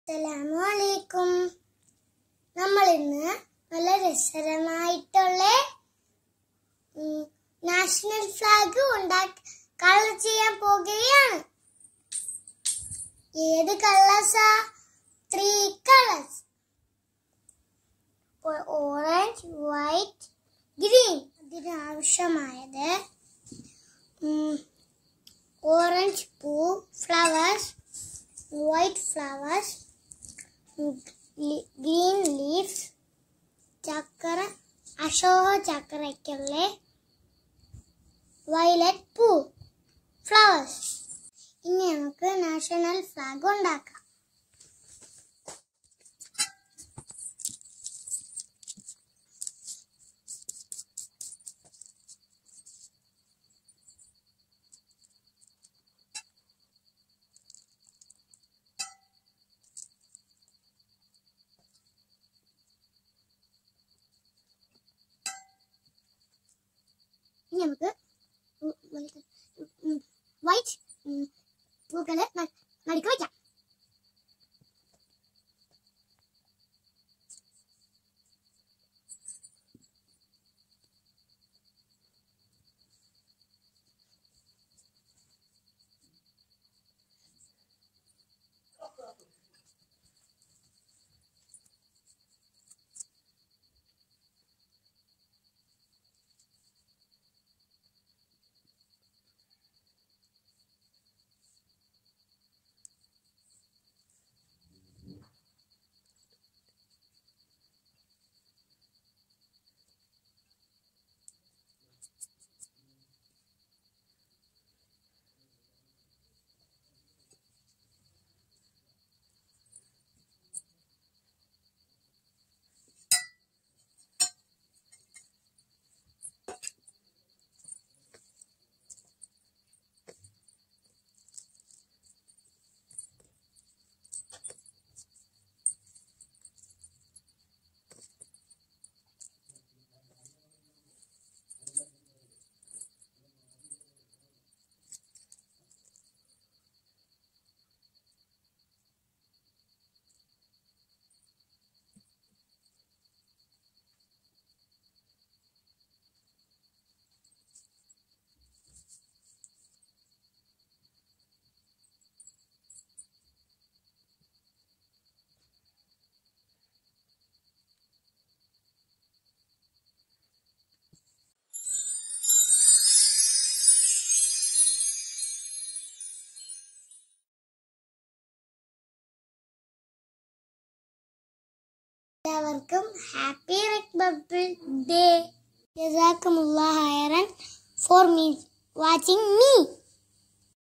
അസ്സലാമലൈക്കും നമ്മൾ ഇന്ന് നല്ല രസകരമായിട്ടുള്ള ഉം, നാഷണൽ ഫ്ലാഗ് ഉണ്ടാക്കി കളർ ചെയ്യാൻ പോകുകയാണ് ഏത് കളേഴ്സാ three colours orange white green അതിന് ആവശ്യമായത് ഓറഞ്ച് പൂ flowers white flowers green leaves ചക്കര അശോക ചക്കരയ്ക്കുള്ള വയലറ്റ് പൂ ഫ്ലവേഴ്സ് ഇനി നമുക്ക് നാഷണൽ ഫ്ലാഗ് ഉണ്ടാക്കാം ഇനി നമുക്ക് വൈറ്റ് പൂക്കള് ന- നടുക്ക് വയ്ക്കാം എല്ലാവർക്കും ഹാപ്പി റിപ്പബ്ലിക് ഡേ ജസാക്കുമുള്ള ഹൈറൻ ഫോർ മീ വാച്ചിങ് മീ